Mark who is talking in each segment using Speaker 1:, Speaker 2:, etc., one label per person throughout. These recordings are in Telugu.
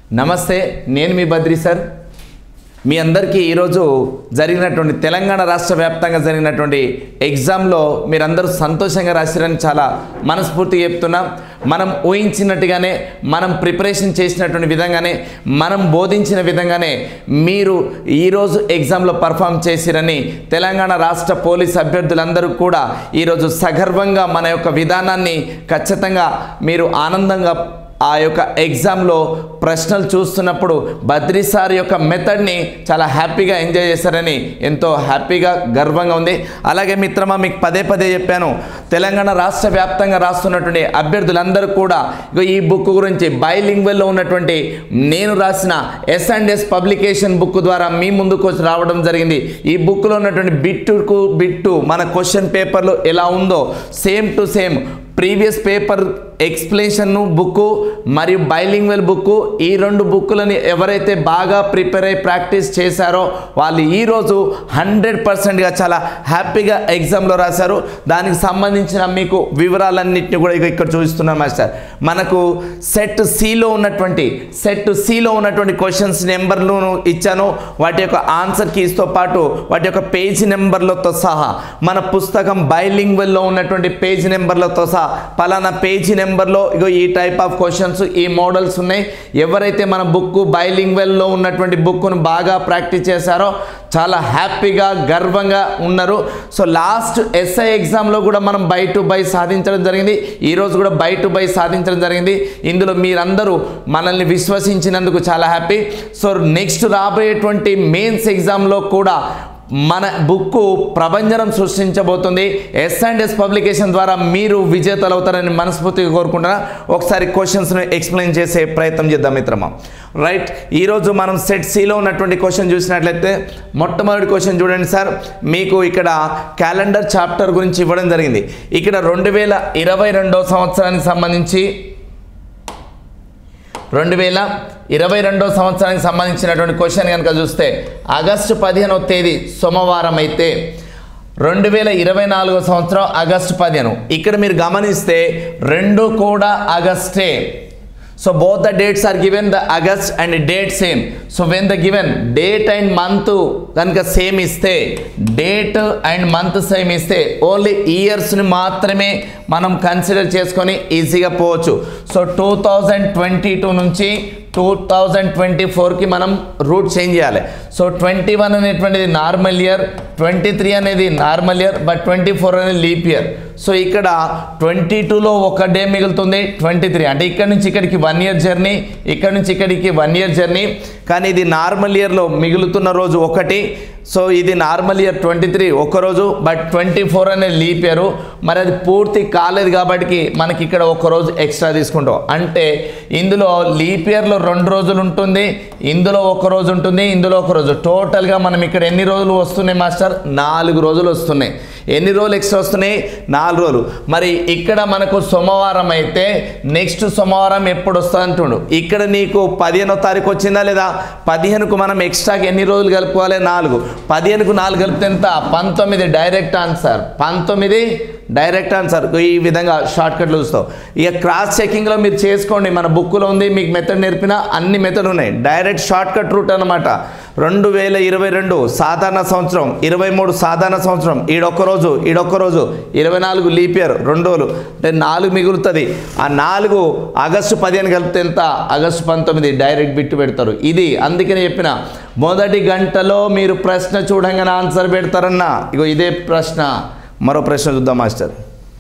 Speaker 1: నమస్తే నేను మీ బద్రి సార్ మీ అందరికీ ఈరోజు జరిగినటువంటి తెలంగాణ రాష్ట్ర వ్యాప్తంగా జరిగినటువంటి ఎగ్జామ్లో మీరందరూ సంతోషంగా రాశారని చాలా మనస్ఫూర్తిగా చెప్తున్నా మనం ఊహించినట్టుగానే మనం ప్రిపరేషన్ చేసినటువంటి విధంగానే మనం బోధించిన విధంగానే మీరు ఈరోజు ఎగ్జామ్లో పర్ఫామ్ చేసిరని తెలంగాణ రాష్ట్ర పోలీస్ అభ్యర్థులందరూ కూడా ఈరోజు సగర్వంగా మన యొక్క విధానాన్ని ఖచ్చితంగా మీరు ఆనందంగా ఆ యొక్క ఎగ్జామ్లో ప్రశ్నలు చూస్తున్నప్పుడు బద్రీ సార్ యొక్క మెథడ్ని చాలా హ్యాపీగా ఎంజాయ్ చేశారని ఎంతో హ్యాపీగా గర్వంగా ఉంది అలాగే మిత్రమా మీకు పదే పదే చెప్పాను తెలంగాణ రాష్ట్ర వ్యాప్తంగా రాస్తున్నటువంటి అభ్యర్థులందరూ కూడా ఇగో ఈ బుక్ గురించి బైలింగ్వెల్లో ఉన్నటువంటి నేను రాసిన S and S publication book ద్వారా మీ ముందుకు వచ్చి రావడం జరిగింది ఈ బుక్లో ఉన్నటువంటి బిట్టుకు బిట్టు మన క్వశ్చన్ పేపర్లో ఎలా ఉందో same to same previous paper explanation book మరియు బైలింగ్వెల్ బుక్ ఈ రెండు బుక్కులని ఎవరైతే బాగా ప్రిపేర్ అయి ప్రాక్టీస్ చేశారో వాళ్ళు ఈరోజు హండ్రెడ్ పర్సెంట్గా చాలా హ్యాపీగా ఎగ్జామ్లో రాశారు దానికి సంబంధించిన మీకు వివరాలన్నింటినీ కూడా ఇక ఇక్కడ చూపిస్తున్నాను మాస్టర్ మనకు సెట్ సిలో ఉన్నటువంటి సెట్ సిలో ఉన్నటువంటి క్వశ్చన్స్ నెంబర్లు ఇచ్చాను వాటి యొక్క ఆన్సర్ కీస్తో పాటు వాటి యొక్క పేజ్ నెంబర్లతో సహా మన పుస్తకం బైలింగ్వెల్లో ఉన్నటువంటి పేజ్ నెంబర్లతో సహా పలానా పేజీ నెంబర్లో ఇగో ఈ టైప్ ఆఫ్ క్వశ్చన్స్ ఈ మోడల్స్ ఉన్నాయి ఎవరైతే మన బుక్ బైలింగ్వెల్లో ఉన్నటువంటి బుక్ను బాగా ప్రాక్టీస్ చేశారో చాలా హ్యాపీగా గర్వంగా ఉన్నారు సో లాస్ట్ ఎస్ఐ ఎగ్జామ్లో కూడా మనం బై టు బై సాధించడం జరిగింది ఈరోజు కూడా బై టు బై సాధించడం జరిగింది ఇందులో మీరందరూ మనల్ని విశ్వసించినందుకు చాలా హ్యాపీ సో నెక్స్ట్ రాబోయేటువంటి మెయిన్స్ ఎగ్జామ్లో కూడా మన బుక్ ప్రభంజనం సృష్టించబోతుంది ఎస్ అండ్ ఎస్ పబ్లికేషన్ ద్వారా మీరు విజేతలు అవుతారని మనస్ఫూర్తిగా కోరుకుంటున్నా ఒకసారి క్వశ్చన్స్ని ఎక్స్ప్లెయిన్ చేసే ప్రయత్నం చేద్దాం మిత్రమా రైట్ ఈరోజు మనం సెట్ సిలో ఉన్నటువంటి క్వశ్చన్ చూసినట్లయితే మొట్టమొదటి క్వశ్చన్ చూడండి సార్ మీకు ఇక్కడ క్యాలెండర్ చాప్టర్ గురించి ఇవ్వడం జరిగింది ఇక్కడ రెండు వేల ఇరవై రెండో సంవత్సరానికి సంబంధించి రెండు వేల ఇరవై రెండో సంవత్సరానికి సంబంధించినటువంటి క్వశ్చన్ కనుక చూస్తే ఆగస్టు పదిహేనవ తేదీ సోమవారం అయితే రెండు వేల ఇరవై నాలుగో సంవత్సరం ఆగస్టు పదిహేను ఇక్కడ మీరు గమనిస్తే రెండు కూడా ఆగస్టే so both the dates are given the August and date same so when the given date and month కనుక సేమ్ ఇస్తే డేట్ అండ్ మంత్ సేమ్ ఇస్తే ఓన్లీ ఇయర్స్ని మాత్రమే మనం కన్సిడర్ చేసుకొని ఈజీగా పోవచ్చు so two thousand twenty two నుంచి టూ థౌజండ్ ట్వంటీ ఫోర్కి మనం రూట్ చేంజ్ చేయాలి సో ట్వంటీ వన్ అనేటువంటిది నార్మల్ ఇయర్ ట్వంటీ త్రీ అనేది normal year but twenty four అనేది లీప్ ఇయర్ సో ఇక్కడ ట్వంటీ టూలో ఒక డే మిగులుతుంది ట్వంటీ త్రీ అంటే ఇక్కడ నుంచి ఇక్కడికి వన్ ఇయర్ జర్నీ ఇక్కడ నుంచి ఇక్కడికి వన్ ఇయర్ జర్నీ కానీ ఇది నార్మల్ ఇయర్లో మిగులుతున్న రోజు ఒకటి సో ఇది నార్మల్ ఇయర్ ట్వంటీ త్రీ రోజు బట్ ట్వంటీ ఫోర్ అనేది లీప్ ఇయర్ మరి అది పూర్తి కాలేదు కాబట్టి మనకి ఇక్కడ ఒక రోజు ఎక్స్ట్రా తీసుకుంటాం అంటే ఇందులో లీప్ ఇయర్లో రెండు రోజులు ఉంటుంది ఇందులో ఒక రోజు ఉంటుంది ఇందులో ఒక రోజు టోటల్గా మనం ఇక్కడ ఎన్ని రోజులు వస్తున్నాయి మాస్టర్ నాలుగు రోజులు వస్తున్నాయి ఎన్ని రోజులు ఎక్స్ట్రా వస్తున్నాయి నాలుగు రోజులు మరి ఇక్కడ మనకు సోమవారం అయితే నెక్స్ట్ సోమవారం ఎప్పుడు వస్తుంది అంటుండు ఇక్కడ నీకు పదిహేనో తారీఖు వచ్చిందా లేదా పదిహేనుకు మనం ఎక్స్ట్రాకి ఎన్ని రోజులు కలుపుకోవాలి నాలుగు పదిహేనుకు నాలుగు కలిపితే ఎంత పంతొమ్మిది డైరెక్ట్ ఆన్సర్ పంతొమ్మిది డైరెక్ట్ ఆన్సర్ ఈ విధంగా షార్ట్ కట్లు చూస్తావు ఇక క్రాస్ చెకింగ్లో మీరు చేసుకోండి మన బుక్లో ఉంది మీకు మెథడ్ నేర్పిన అన్ని మెథడ్ ఉన్నాయి డైరెక్ట్ షార్ట్ కట్ రూట్ అనమాట రెండు వేల ఇరవై రెండు సాధారణ సంవత్సరం ఇరవై మూడు సాధారణ సంవత్సరం ఈడొక్క రోజు ఈడొక్క రోజు ఇరవై నాలుగు లీప్ ఇయర్ రెండు రోజులు అంటే నాలుగు మిగులుతుంది ఆ నాలుగు ఆగస్టు పదిహేను కలిపితే ఎంత ఆగస్టు పంతొమ్మిది డైరెక్ట్ బిట్టు పెడతారు ఇది అందుకని చెప్పిన మొదటి గంటలో మీరు ప్రశ్న చూడంగానే ఆన్సర్ పెడతారన్నా ఇగో ఇదే ప్రశ్న మరో ప్రశ్న చూద్దాం మాస్టర్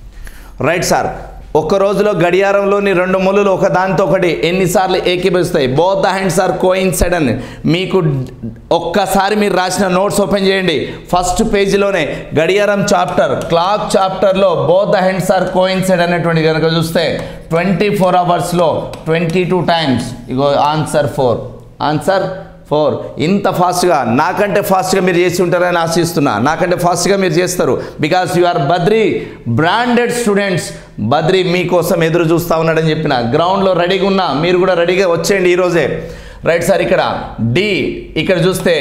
Speaker 1: రైట్ సార్ ఒక రోజులో గడియారంలోని రెండు ముళ్ళు ఒక దాంతో ఒకటి ఎన్నిసార్లు ఏకీభవిస్తాయి both the hands are coincide అని మీకు ఒక్కసారి మీరు రాసిన నోట్స్ ఓపెన్ చేయండి ఫస్ట్ పేజీలోనే గడియారం చాప్టర్ క్లాక్ చాప్టర్లో both the hands are coincide అనేటువంటి కనుక చూస్తే ట్వంటీ ఫోర్ అవర్స్లో ట్వంటీ టూ టైమ్స్ ఇగో ఆన్సర్ ఫోర్ ఆన్సర్ ఫోర్ ఇంత ఫాస్ట్గా నాకంటే ఫాస్ట్గా మీరు చేసి ఉంటారని ఆశిస్తున్నా నాకంటే ఫాస్ట్గా మీరు చేస్తారు because you are Badri branded students Badri మీకోసం ఎదురు చూస్తూ ఉన్నాడని చెప్పిన గ్రౌండ్లో రెడీగా ఉన్నా మీరు కూడా రెడీగా వచ్చేయండి ఈరోజే రైట్ సార్ ఇక్కడ డి ఇక్కడ చూస్తే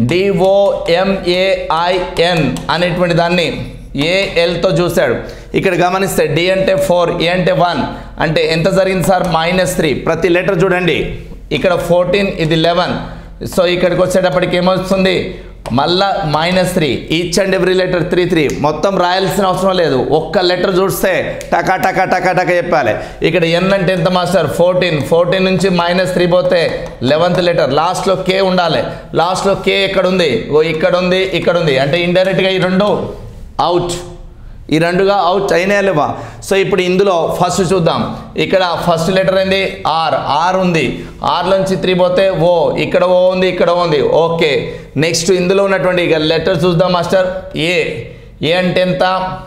Speaker 1: డిఓఎంఏఐఎన్ అనేటువంటి దాన్ని ఏఎల్తో చూశాడు ఇక్కడ గమనిస్తే డి అంటే ఫోర్ ఏ అంటే వన్ అంటే ఎంత జరిగింది సార్ మైనస్ త్రీ ప్రతి లెటర్ చూడండి ఇక్కడ ఫోర్టీన్ ఇది లెవెన్ సో ఇక్కడికి వచ్చేటప్పటికి ఏమొస్తుంది మళ్ళా minus three each and every letter three three మొత్తం రాయాల్సిన అవసరం లేదు ఒక్క లెటర్ చూస్తే టకా టకా టకా టకా చెప్పాలి ఇక్కడ ఎన్ అంటే ఎంత మాస్టర్ ఫోర్టీన్ ఫోర్టీన్ నుంచి మైనస్ త్రీ పోతే లెవెంత్ లెటర్ లాస్ట్లో కే ఉండాలి లాస్ట్లో కే ఎక్కడ ఉంది ఓ ఇక్కడ ఉంది ఇక్కడ ఉంది అంటే ఇండైరెక్ట్గా ఈ రెండు అవుట్ ఈ రెండుగా అవుట్ అయినా లేవా సో ఇప్పుడు ఇందులో ఫస్ట్ చూద్దాం ఇక్కడ ఫస్ట్ లెటర్ ఏంది ఆర్ ఆర్ ఉంది ఆర్ నుంచి త్రీ పోతే ఓ ఇక్కడ ఓ ఉంది ఇక్కడ ఓ ఉంది ఓకే నెక్స్ట్ ఇందులో ఉన్నటువంటి ఇక లెటర్ చూద్దాం మాస్టర్ ఏ ఏ అంటే ఎంత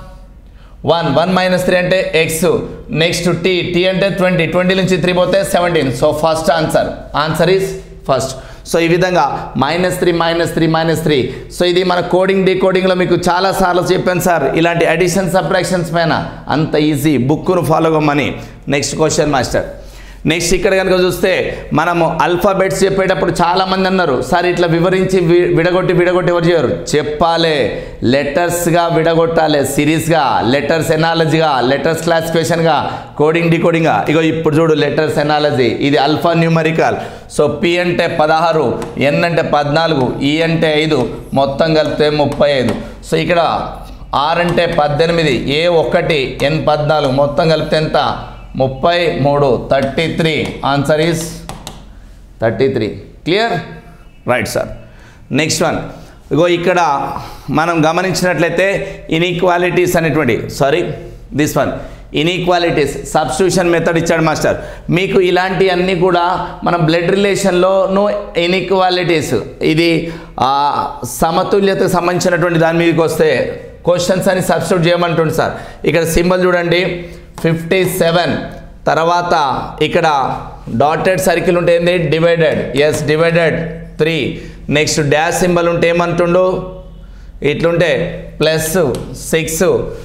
Speaker 1: వన్ వన్ మైనస్ త్రీ అంటే ఎక్స్ నెక్స్ట్ టీ టీ అంటే ట్వంటీ ట్వంటీ నుంచి త్రీ పోతే seventeen so first answer answer is first so ఈ విధంగా minus three minus three minus three so ఇది మన కోడింగ్ డీకోడింగ్లో మీకు చాలా సార్లు చెప్పాను సార్ ఇలాంటి అడిషన్ సబ్ట్రాక్షన్స్ పైన అంత ఈజీ బుక్ను ఫాలో కమ్మని నెక్స్ట్ క్వశ్చన్ మాస్టర్ నెక్స్ట్ ఇక్కడ కనుక చూస్తే మనము అల్ఫాబెట్స్ చెప్పేటప్పుడు చాలామంది అన్నారు సార్ ఇట్లా వివరించి వి- విడగొట్టి విడగొట్టి ఎవరు చేయరు చెప్పాలి లెటర్స్గా విడగొట్టాలి సిరీస్గా లెటర్స్ ఎనాలజీగా లెటర్స్ క్లాసిఫికేషన్గా కోడింగ్ డికోడింగ్గా ఇగో ఇప్పుడు చూడు లెటర్స్ ఎనాలజీ ఇది అల్ఫా న్యూమరికల్ సో పి అంటే పదహారు ఎన్ అంటే పద్నాలుగు ఈ అంటే ఐదు మొత్తం కలిపితే ముప్పై ఐదు సో ఇక్కడ ఆర్ అంటే పద్దెనిమిది ఏ ఒకటి ఎన్ పద్నాలుగు మొత్తం కలిపితే ఎంత ముప్పై మూడు thirty three answer is thirty three clear right sir next one ఇగో ఇక్కడ మనం గమనించినట్లయితే ఇన్ఈక్వాలిటీస్ అనేటువంటి sorry this one inequalities substitution method ఇచ్చాడు మాస్టర్ మీకు ఇలాంటివన్నీ కూడా మన బ్లడ్ రిలేషన్లోను ఇన్ఈక్వాలిటీస్ ఇది ఆ, సమతుల్యతకు సంబంధించినటువంటి దాని మీదకి వస్తే క్వశ్చన్స్ అని సబ్స్టిట్యూట్ చేయమంటుంది సార్ ఇక్కడ సింబల్ చూడండి ఫిఫ్టీ సెవెన్ తర్వాత ఇక్కడ డాటెడ్ సర్కిల్ ఉంటే ఏంది divided S divided three next dash symbol ఉంటే ఏమంటుండు ఇట్లుంటే ప్లస్ సిక్స్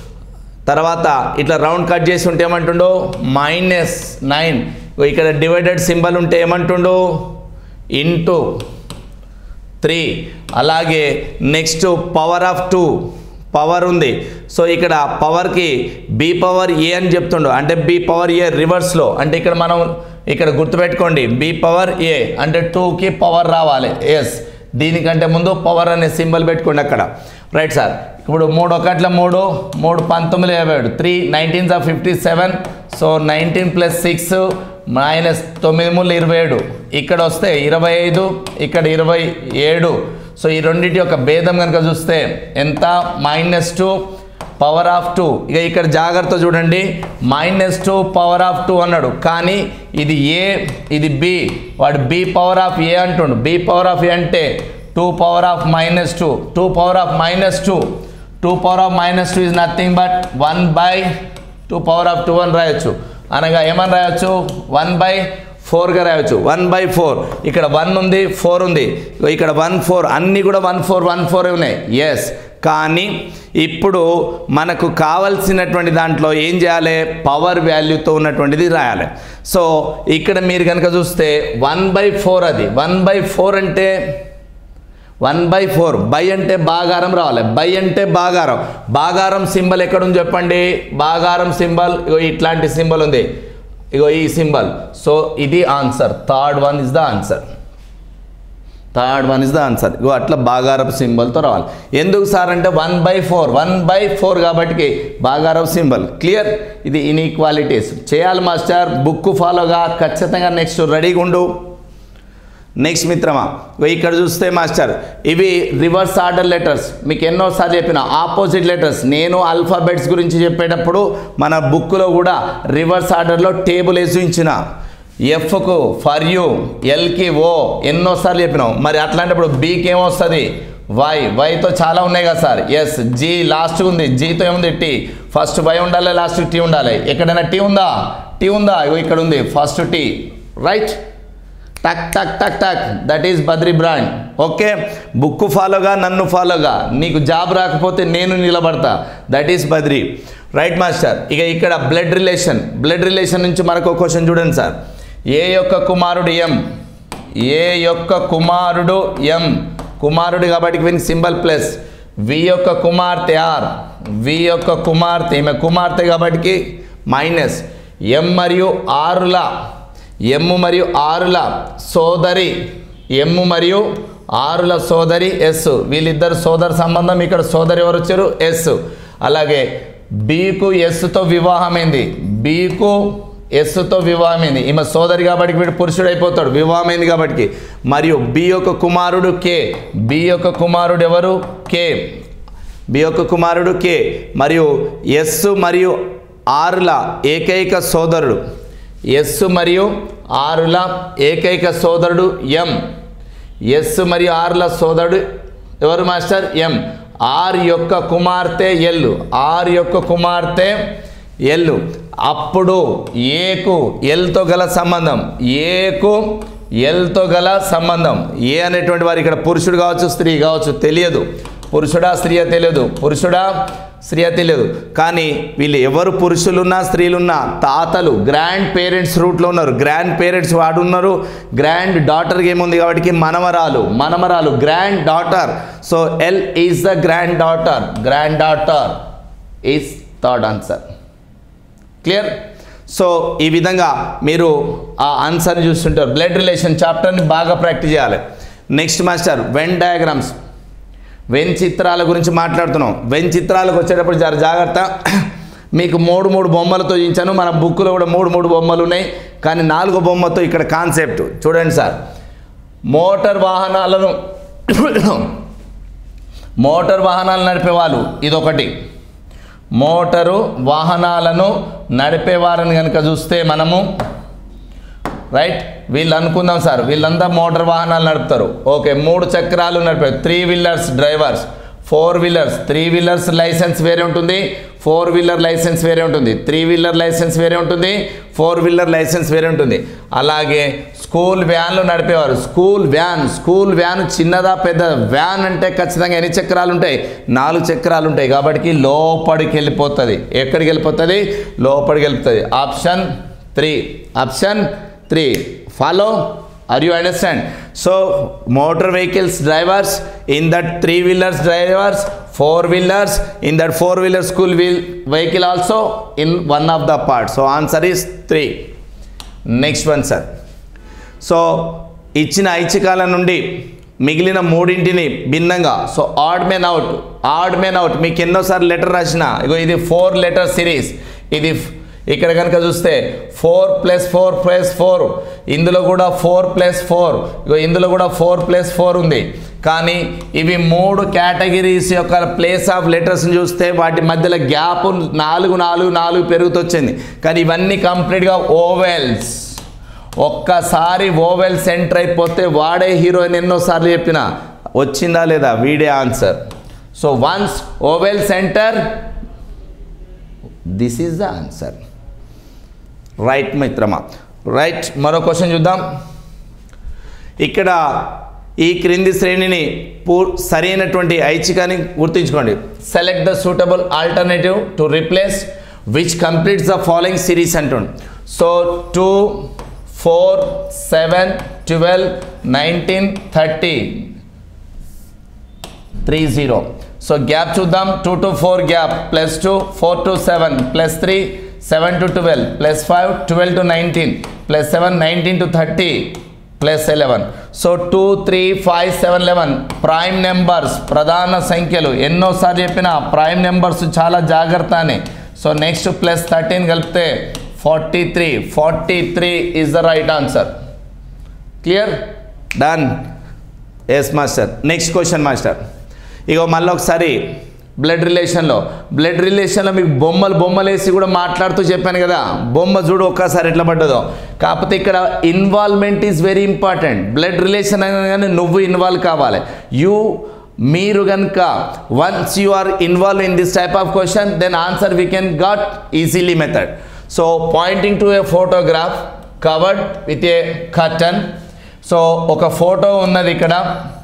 Speaker 1: తర్వాత ఇట్లా రౌండ్ కట్ చేసి ఉంటే ఏమంటుండు మైనస్ నైన్ ఇక్కడ డివైడెడ్ సింబల్ ఉంటే ఏమంటుండు ఇంటూ త్రీ అలాగే next power of two power ఉంది సో ఇక్కడ పవర్కి బి పవర్ ఏ అని చెప్తుండు అంటే బి పవర్ ఏ రివర్స్లో అంటే ఇక్కడ మనం ఇక్కడ గుర్తుపెట్టుకోండి బి పవర్ ఏ అంటే టూకి పవర్ రావాలి ఎస్ దీనికంటే ముందు పవర్ అనే సింబల్ పెట్టుకోండి అక్కడ రైట్ సార్ ఇప్పుడు మూడు ఒకట్ల మూడు మూడు పంతొమ్మిది యాభై ఏడు three nineteen of fifty seven so nineteen plus six minus తొమ్మిది మూడు ఇరవై ఏడు ఇక్కడ వస్తే ఇరవై ఐదు ఇక్కడ ఇరవై ఏడు సో ఈ రెండింటి యొక్క భేదం కనుక చూస్తే ఎంత minus two power of two ఇక ఇక్కడ జాగ్రత్త చూడండి minus two power of two అన్నాడు కానీ ఇది ఏ ఇది బి వాడు బి పవర్ ఆఫ్ ఏ అంటుండు బి పవర్ ఆఫ్ ఏ అంటే two power of minus two two power of minus two two power of minus two is nothing but one by two power of two అని రాయొచ్చు అనగా ఏమని రాయొచ్చు వన్ బై ఫోర్గా రాయొచ్చు వన్ బై ఫోర్ ఇక్కడ వన్ ఉంది ఫోర్ ఉంది ఇగో ఇక్కడ వన్ ఫోర్ అన్నీ కూడా వన్ ఫోర్ వన్ ఫోర్ ఉన్నాయి ఎస్ కానీ ఇప్పుడు మనకు కావలసినటువంటి దాంట్లో ఏం చేయాలి పవర్ వాల్యూతో ఉన్నటువంటిది రాయాలి సో ఇక్కడ మీరు కనుక చూస్తే వన్ బై ఫోర్ అది వన్ బై ఫోర్ అంటే వన్ బై ఫోర్ బై అంటే బాగారం రావాలి బై అంటే బాగారం బాగారం సింబల్ ఎక్కడుంది చెప్పండి బాగారం సింబల్ ఇగో ఇట్లాంటి సింబల్ ఉంది ఇగో ఈ సింబల్ సో ఇది answer third one is the answer third one is the answer ఇగో అట్లా బాగారపు సింబల్తో రావాలి ఎందుకు సార్ అంటే one by four one by four కాబట్టి బాగారపు సింబల్ క్లియర్ ఇది ఇన్ఈక్వాలిటీస్ చేయాలి మాస్టర్ బుక్ ఫాలోగా ఖచ్చితంగా నెక్స్ట్ రెడీగా ఉండు నెక్స్ట్ మిత్రమా ఇగో ఇక్కడ చూస్తే మాస్టర్ ఇవి రివర్స్ ఆర్డర్ లెటర్స్ మీకు ఎన్నోసార్లు చెప్పిన ఆపోజిట్ లెటర్స్ నేను ఆల్ఫాబెట్స్ గురించి చెప్పేటప్పుడు మన బుక్లో కూడా రివర్స్ ఆర్డర్లో టేబుల్ వేసి ఉంచిన ఎఫ్కు ఫర్ యూ ఎల్కి ఓ ఎన్నోసార్లు చెప్పినాం మరి అట్లాంటప్పుడు బీకి ఏమొస్తుంది వై వైతో చాలా ఉన్నాయి కదా సార్ ఎస్ జీ లాస్ట్ ఉంది జీతో ఏముంది టీ ఫస్ట్ వై ఉండాలి లాస్ట్ టీ ఉండాలి ఎక్కడైనా టీ ఉందా టీ ఉందా ఇగో ఇక్కడ ఉంది ఫస్ట్ టీ రైట్ టక్ టక్ టక్ టక్ that is Badri brand okay book ఫాలోగా నన్ను ఫాలోగా నీకు జాబ్ రాకపోతే నేను నిలబడతా that is Badri right master ఇక ఇక్కడ బ్లడ్ రిలేషన్ బ్లడ్ రిలేషన్ నుంచి మనకు ఒక క్వశ్చన్ చూడండి సార్ ఏ యొక్క కుమారుడు ఎం ఏ యొక్క కుమారుడు ఎం కుమారుడు కాబట్టి వీనికి సింబల్ ప్లస్ వి యొక్క కుమార్తె ఆర్ వి యొక్క కుమార్తె ఈమె కుమార్తె కాబట్టి మైనస్ ఎం మరియు ఆరుల ఎమ్ము మరియు ఆరుల సోదరి ఎమ్ము మరియు ఆరుల సోదరి ఎస్ వీళ్ళిద్దరు సోదర సంబంధం ఇక్కడ సోదరి ఎవరు వచ్చారు ఎస్ అలాగే బీకు ఎస్తో వివాహమైంది బీకు ఎస్తో వివాహమైంది ఈమె సోదరి కాబట్టి వీడు పురుషుడు అయిపోతాడు వివాహమైంది కాబట్టి మరియు బి యొక్క కుమారుడు కే బి యొక్క కుమారుడు ఎవరు కే బి యొక్క కుమారుడు కే మరియు ఎస్ మరియు ఆరుల ఏకైక సోదరుడు ఎస్ మరియు ఆరుల ఏకైక సోదరుడు ఎం ఎస్ మరియు ఆర్ల సోదరుడు ఎవరు మాస్టర్ ఎం ఆర్ యొక్క కుమార్తె ఎల్లు ఆర్ యొక్క కుమార్తె ఎల్లు అప్పుడు ఏకు ఎల్తో గల సంబంధం ఏకు ఎల్తో గల సంబంధం ఏ అనేటువంటి వారు ఇక్కడ పురుషుడు కావచ్చు స్త్రీ కావచ్చు తెలియదు పురుషుడా స్త్రీయా తెలియదు పురుషుడా స్త్రీయా తెలియదు కానీ వీళ్ళు ఎవరు పురుషులున్నా స్త్రీలున్నా తాతలు గ్రాండ్ పేరెంట్స్ రూట్లో ఉన్నారు గ్రాండ్ పేరెంట్స్ వాడు ఉన్నారు గ్రాండ్ డాటర్కి ఏముంది కాబట్టి మనమరాలు మనమరాలు grand daughter so L is the grand daughter grand daughter is third answer clear so ఈ విధంగా మీరు ఆ ఆన్సర్ని చూస్తుంటారు బ్లడ్ రిలేషన్ చాప్టర్ని బాగా ప్రాక్టీస్ చేయాలి next master Venn diagrams Venn చిత్రాల గురించి మాట్లాడుతున్నాం వెన్ చిత్రాలకు వచ్చేటప్పుడు జర జాగ్రత్త మీకు మూడు మూడు బొమ్మలతో చూపించాను మన బుక్లో కూడా మూడు మూడు బొమ్మలు ఉన్నాయి కానీ నాలుగో బొమ్మతో ఇక్కడ కాన్సెప్ట్ చూడండి సార్ మోటార్ వాహనాలను మోటార్ వాహనాలు నడిపే వాళ్ళు ఇదొకటి మోటారు వాహనాలను నడిపేవారని కనుక చూస్తే మనము రైట్ వీళ్ళు అనుకుందాం సార్ వీళ్ళంతా మోటార్ వాహనాలు నడుపుతారు ఓకే మూడు చక్రాలు నడిపారు three wheelers drivers four wheelers three wheelers license వేరే ఉంటుంది ఫోర్ వీలర్ లైసెన్స్ వేరే ఉంటుంది త్రీ వీలర్ లైసెన్స్ వేరే ఉంటుంది ఫోర్ వీలర్ లైసెన్స్ వేరే ఉంటుంది అలాగే స్కూల్ వ్యాన్లు నడిపేవారు స్కూల్ వ్యాన్ స్కూల్ వ్యాన్ చిన్నదా పెద్ద వ్యాన్ అంటే ఖచ్చితంగా ఎన్ని చక్రాలు ఉంటాయి నాలుగు చక్రాలు ఉంటాయి కాబట్టి లోపలికి వెళ్ళిపోతుంది ఎక్కడికి వెళ్ళిపోతుంది లోపలికి వెళ్ళిపోతుంది option three option three follow are you understand so motor vehicles drivers in that three wheelers drivers four wheelers in that four wheeler school wheel vehicle also in one of the part so answer is three next one sir so ఇచ్చిన ఐచ్ఛికాల నుండి మిగిలిన మూడింటిని భిన్నంగా so odd men out odd men out మీకు ఎన్నోసార్లు లెటర్ రాసిన ఇగో ఇది ఫోర్ లెటర్ సిరీస్ ఇది ఫ్- ఇక్కడ కనుక చూస్తే four plus four plus four ఇందులో కూడా ఫోర్ ప్లస్ ఫోర్ ఇగో ఇందులో కూడా ఫోర్ ప్లస్ ఫోర్ ఉంది కానీ ఇవి మూడు కేటగిరీస్ యొక్క ప్లేస్ ఆఫ్ లెటర్స్ని చూస్తే వాటి మధ్యలో గ్యాప్ నాలుగు నాలుగు నాలుగు పెరుగుతొచ్చింది కానీ ఇవన్నీ కంప్లీట్గా ఓవెల్స్ ఒక్కసారి ఓవెల్ సెంటర్ అయిపోతే వాడే హీరోయిన్ ఎన్నోసార్లు చెప్పిన వచ్చిందా లేదా వీడే answer so once oval center this is the answer right మిత్రమా రైట్ మరో క్వశ్చన్ చూద్దాం ఇక్కడ ఈ క్రింది శ్రేణిని పూ సరైనటువంటి ఐచ్ఛికాన్ని గుర్తుంచుకోండి select the suitable alternative to replace which completes the following series అంటుండు so two four seven twelve nineteen thirty three zero so gap చూద్దాం two to four gap plus two four to seven plus three seven to twelve plus five twelve to nineteen plus seven nineteen to thirty plus eleven so two three five seven eleven prime numbers ప్రధాన సంఖ్యలు ఎన్నోసార్లు చెప్పిన ప్రైమ్ నెంబర్స్ చాలా జాగ్రత్త అని సో నెక్స్ట్ ప్లస్ థర్టీన్ కలిపితే forty three forty three is the right answer clear done yes master next question master ఇగో మళ్ళీ ఒకసారి బ్లడ్ రిలేషన్లో బ్లడ్ రిలేషన్లో మీకు బొమ్మలు బొమ్మలు వేసి కూడా మాట్లాడుతూ చెప్పాను కదా బొమ్మ చూడు ఒక్కసారి ఎట్లా పడ్డదో కాకపోతే ఇక్కడ involvement is very important blood relation అనగానే నువ్వు ఇన్వాల్వ్ కావాలి యూ మీరు కనుక once you are involve in this type of question then answer we can get easily method so pointing to a photograph covered with a curtain so ఒక ఫోటో ఉన్నది ఇక్కడ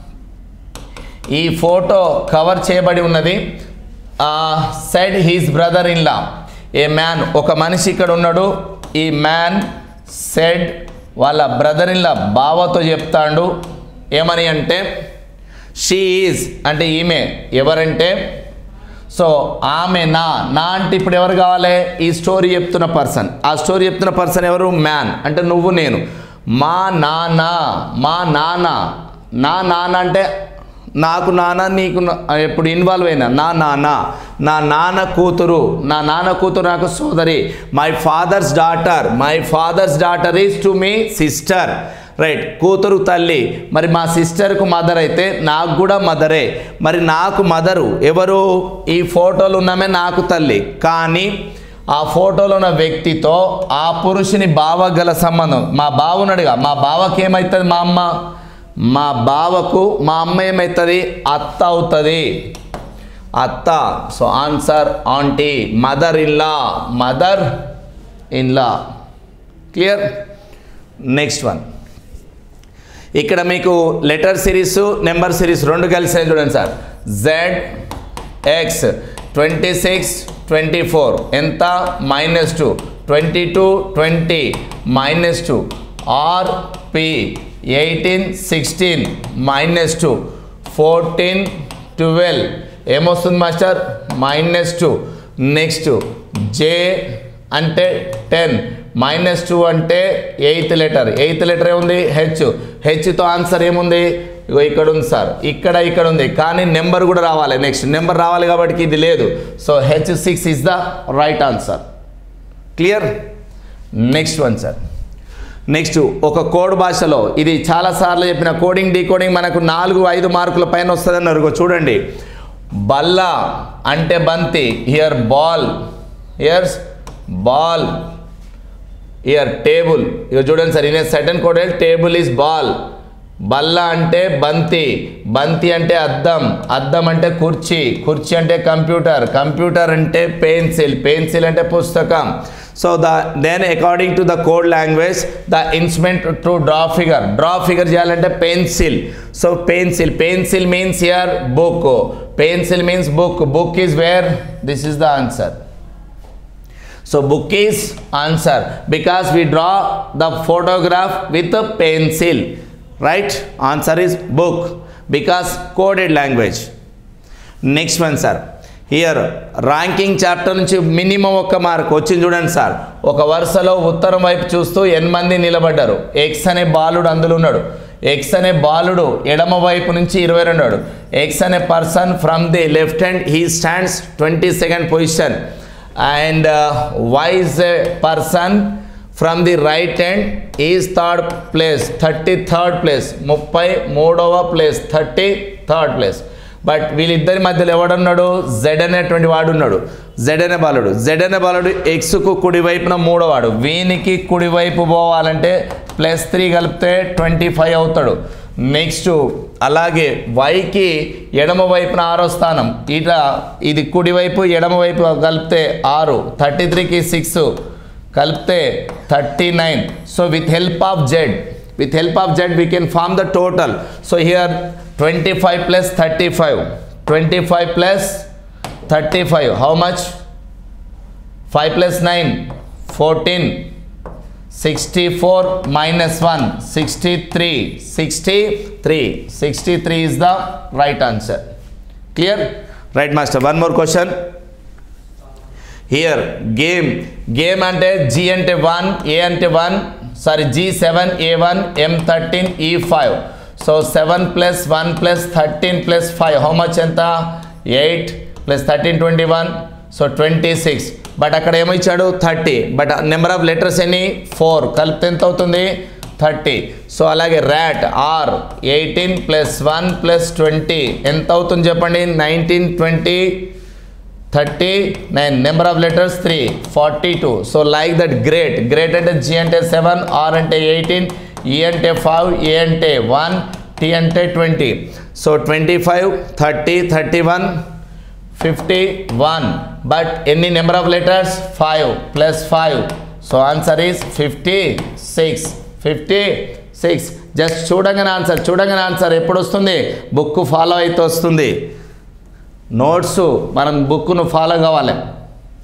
Speaker 1: ఈ ఫోటో కవర్ చేయబడి ఉన్నది said his brother in law a man ఒక మనిషి ఇక్కడ ఉన్నాడు ఈ మ్యాన్ సెడ్ వాళ్ళ బ్రదర్ ఇన్ లా బావతో చెప్తాడు ఏమని అంటే షీ ఈజ్ అంటే ఈమె ఎవరంటే సో ఆమె నా నా అంటే ఇప్పుడు ఎవరు కావాలి ఈ స్టోరీ చెప్తున్న పర్సన్ ఆ స్టోరీ చెప్తున్న పర్సన్ ఎవరు మ్యాన్ అంటే నువ్వు నేను మా నాన్న మా నాన్న నా నాన్న అంటే నాకు నాన్న నీకు నా- ఎప్పుడు ఇన్వాల్వ్ అయినా నా నాన్న నా నాన్న కూతురు నా నాన్న కూతురు నాకు సోదరి my father's daughter my father's daughter is to me sister right కూతురు తల్లి మరి మా సిస్టర్కు మదర్ అయితే నాకు కూడా మదరే మరి నాకు మదరు ఎవరు ఈ ఫోటోలు ఉన్నామే నాకు తల్లి కానీ ఆ ఫోటోలో ఉన్న వ్యక్తితో ఆ పురుషుని బావ గల సంబంధం మా బావ ఉన్నాడుగా మా బావకి ఏమవుతుంది మా అమ్మ మా బావకు మా అమ్మ ఏమవుతుంది అత్త అవుతుంది అత్త so answer aunty mother in law mother in law clear next one ఇక్కడ మీకు లెటర్ సిరీస్ నెంబర్ సిరీస్ రెండు కలిసి చూడండి sir Z X twenty six twenty four ఎంత minus two twenty two twenty minus two R P eighteen sixteen minus two fourteen twelve ఏమొస్తుంది master minus two next J అంటే టెన్ మైనస్ టూ అంటే ఎయిత్ లెటర్ ఎయిత్ లెటర్ ఏముంది హెచ్ హెచ్తో ఆన్సర్ ఏముంది ఇగో ఇక్కడ ఉంది సార్ ఇక్కడ ఇక్కడ ఉంది కానీ నెంబర్ కూడా రావాలి నెక్స్ట్ నెంబర్ రావాలి కాబట్టి ఇది లేదు so H six is the right answer clear next one sir next ఒక కోడ్ భాషలో ఇది చాలాసార్లు చెప్పిన కోడింగ్ డీకోడింగ్ మనకు నాలుగు ఐదు మార్కుల పైన వస్తుందన్నారు ఇగో చూడండి బల్ల అంటే బంతి here ball here's ball here table ఇక చూడండి sir in certain code table is ball బల్ల అంటే బంతి బంతి అంటే అద్దం అద్దం అంటే కుర్చీ కుర్చీ అంటే కంప్యూటర్ కంప్యూటర్ అంటే పెన్సిల్ పెన్సిల్ అంటే పుస్తకం so the then according to the code language the instrument to draw figure draw figure చేయాలంటే pencil so pencil pencil means here book pencil means book book is where this is the answer So book is answer because we draw the photograph with a pencil. Right? Answer is book because coded language. Next one sir here ranking chapter నుంచి మినిమం ఒక్క మార్క్ వచ్చింది చూడండి సార్ ఒక వరుసలో ఉత్తరం వైపు చూస్తూ ఎన్ని మంది నిలబడ్డారు ఎక్స్ అనే బాలుడు అందులో ఉన్నాడు ఎక్స్ అనే బాలుడు ఎడమ వైపు నుంచి ఇరవై రెండాడు ఎక్స్ అనే person from the left hand he stands twenty second position and Y is a person from the right hand is third place thirty third place ముప్పై మూడవ place thirty third place but వీళ్ళిద్దరి మధ్యలో ఎవడున్నాడు జెడ్ అనేటువంటి వాడు ఉన్నాడు జెడ్ అనే బాలుడు జెడ్ అనే బాలుడు ఎక్స్కు కుడివైపున మూడోవాడు వీనికి కుడివైపు పోవాలంటే ప్లస్ త్రీ కలిపితే ట్వంటీ ఫైవ్ అవుతాడు నెక్స్ట్ అలాగే వైకి ఎడమ వైపున ఆరో స్థానం ఇట్లా ఇది కుడివైపు ఎడమ వైపు కలిపితే ఆరు థర్టీ త్రీకి సిక్స్ కలిపితే thirty nine so with help of Z with help of z we can form the total so here 25 plus 35 25 plus 35 how much 5 plus 9 14 64 minus 1 63 63 63 is the right answer clear right master one more question here game game అంటే జీ అంటే వన్ ఏ అంటే one sorry G seven A one M thirteen E five so seven plus one plus thirteen plus five how much ఎంత eight plus thirteen twenty one so twenty six but అక్కడ ఏమో ఇచ్చాడు thirty but number of letters ఎన్ని ఫోర్ కలిపితే ఎంత అవుతుంది థర్టీ సో అలాగే rat R eighteen plus one plus twenty ఎంత అవుతుంది చెప్పండి nineteen twenty thirty nine number of letters three forty two so like that great great అంటే జీ అంటే సెవెన్ ఆర్ అంటే ఎయిటీన్ ఈ అంటే ఫైవ్ ఏ అంటే వన్ టీ అంటే twenty so twenty five thirty thirty one fifty one but ఎన్ని number of letters five plus five so answer is fifty six fifty six just చూడంగానే ఆన్సర్ చూడంగానే ఆన్సర్ ఎప్పుడు వస్తుంది బుక్ ఫాలో అయితే వస్తుంది నోట్స్ మనం బుక్ను ఫాలో కావాలి